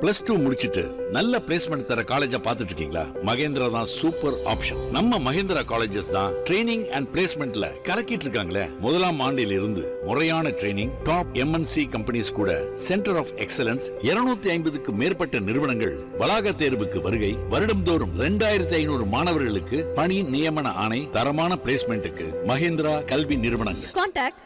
Plus two முடிச்சிட்டு நல்ல placement தர காலேஜா பார்த்துட்டு இருக்கீங்களா மகேந்திரா தான் சூப்பர் ஆப்ஷன் நம்ம மகேந்திரா காலேஜஸ் தான் ட்ரைனிங் அண்ட் பிளேஸ்மெண்ட்ல கலக்கிட்டு இருக்காங்களே முதலாம் ஆண்டில் இருந்து முறையான ட்ரைனிங் டாப் எம்என்சி கம்பெனிஸ் கூட சென்டர் ஆஃப் எக்ஸலன்ஸ் 250 ஐம்பதுக்கு மேற்பட்ட நிறுவனங்கள் வளாக தேர்வுக்கு வருகை வருடம்தோறும் ரெண்டாயிரத்தி ஐநூறு மாணவர்களுக்கு பணி நியமன ஆணை தரமான பிளேஸ்மெண்ட்டுக்கு மகேந்திரா கல்வி நிறுவனங்கள் Contact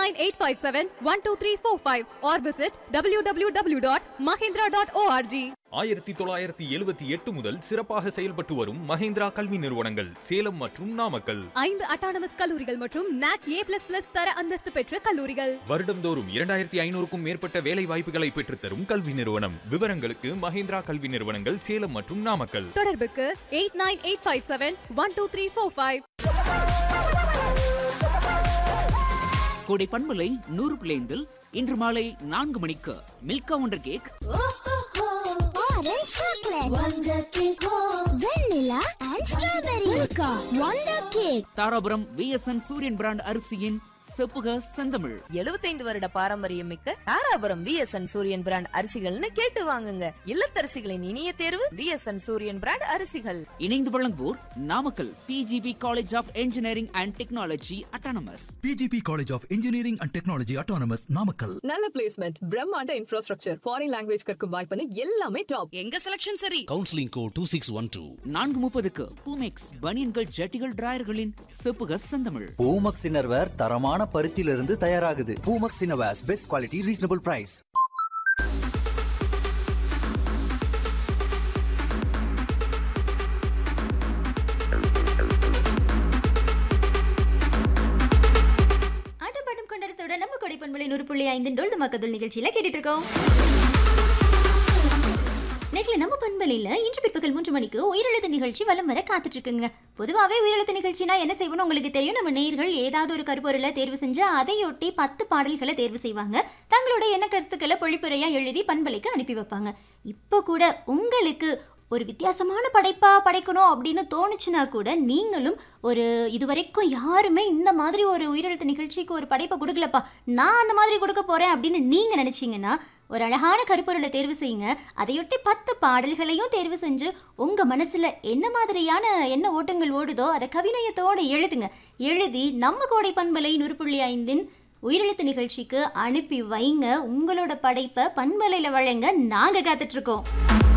89857-12345 or visit www.mahindra.org. ஆயிரத்தி தொள்ளாயிரத்தி எழுபத்தி எட்டு முதல் சிறப்பாக செயல்பட்டு வரும் மஹேந்திரா கல்வி நிறுவனங்கள் சேலம் மற்றும் நாமக்கல் ஐந்து அட்டானமஸ் கல்லூரிகள் மற்றும் NAC A++ தர அந்தஸ்து பெற்ற கல்லூரிகள் வருடம்தோறும் இரண்டாயிரத்தி ஐநூறுக்கும் மேற்பட்ட வேலை வாய்ப்புகளை பெற்றுத்தரும் கல்வி நிறுவனம் விவரங்களுக்கு மஹேந்திரா கல்வி நிறுவனங்கள் சேலம் மற்றும் நாமக்கல் தொடர்புக்கு 89857-12345 கோடை பண்பலை நூறு பிளேந்தில் இன்று மாலை நான்கு மணிக்கு Milka wonder cake Orange chocolate, Wonder cake, vanilla and strawberry, Milka, Wonder cake. Dharapuram VSN Suriyan brand அரிசியின் செப்புக செந்தமிழ் 75 வருட பாரம்பரியம் மிக்க தாராபுரம் விஎஸ்என் சூரியன் பிராண்ட் அரிசிகள்னு கேட்டு வாங்குங்க இல்லத்தரசிகளின் இனிய தேர்வு விஎஸ்என் சூரியன் பிராண்ட் அரிசிகள் இணைந்து வழங்குவோர் Namakkal PGP college of engineering and technology autonomous PGP College of Engineering and Technology Autonomous Namakkal. நல்ல பிளேஸ்மெண்ட் பிரம்மாண்ட இன்ஃப்ராஸ்ட்ரக்சர் ஃபாரின் லாங்குவேஜ் கற்கும் வாய்ப்புன்னு எல்லாமே டாப் எங்க செலக்ஷன் சரி Counseling code 2612. நான்கு முப்பதுக்கு பூமெக்ஸ் பனியன்கள் ஜட்டிகள் டிராயர்களின் செப்புக செந்தமிழ் பூமக்ஸ் இன்னர்வேர் தரமான பருத்தியிலிருந்து தயாராகுது Poomex innerwears best quality reasonable price ஆட்டம் பாட்டம் கொண்டாடத்தோட நம்ம கொடை பண்பலை நூறு புள்ளி ஐந்து டோல் மக்கதுள் நிகழ்ச்சியில கேட்டுட்டு இருக்கோம் நேற்று நம்ம பண்பலையில இன்று பிற்பகல் மூன்று மணிக்கு உயிரெழுத்து நிகழ்ச்சி வலம் வர காத்துட்டு இருக்குங்க பொதுவாகவே உயிரெழுத்து நிகழ்ச்சினா என்ன செய்வோம்னு உங்களுக்கு தெரியும் நம்ம நேயர்கள் ஏதாவது ஒரு கருப்பொருளை தேர்வு செஞ்சு அதையொட்டி பத்து பாடல்களை தேர்வு செய்வாங்க தங்களோட எண்ண கருத்துக்களை பொழிப்புரையா எழுதி பண்பலைக்கு அனுப்பி வைப்பாங்க இப்போ கூட உங்களுக்கு ஒரு வித்தியாசமான படைப்பா படைக்கணும் அப்படின்னு தோணுச்சுன்னா கூட நீங்களும் ஒரு இதுவரைக்கும் யாருமே இந்த மாதிரி ஒரு உயிரெழுத்து நிகழ்ச்சிக்கு ஒரு படைப்பை கொடுக்கலப்பா நான் அந்த மாதிரி கொடுக்க போறேன் அப்படின்னு நீங்க நினைச்சீங்கன்னா ஒரு அழகான கருப்பொருளை தேர்வு செய்யுங்க அதையொட்டி பத்து பாடல்களையும் தேர்வு செஞ்சு உங்க மனசுல என்ன மாதிரியான என்ன ஓட்டங்கள் ஓடுதோ அதை கவிநயத்தோடு எழுதுங்க எழுதி நம்ம கோடை பண்பலை நூறு புள்ளி ஐந்தின் உயிரெழுத்து நிகழ்ச்சிக்கு அனுப்பி வைங்க உங்களோட படைப்பை பண்பலையில் வழங்க நாங்க காத்துட்டு இருக்கோம்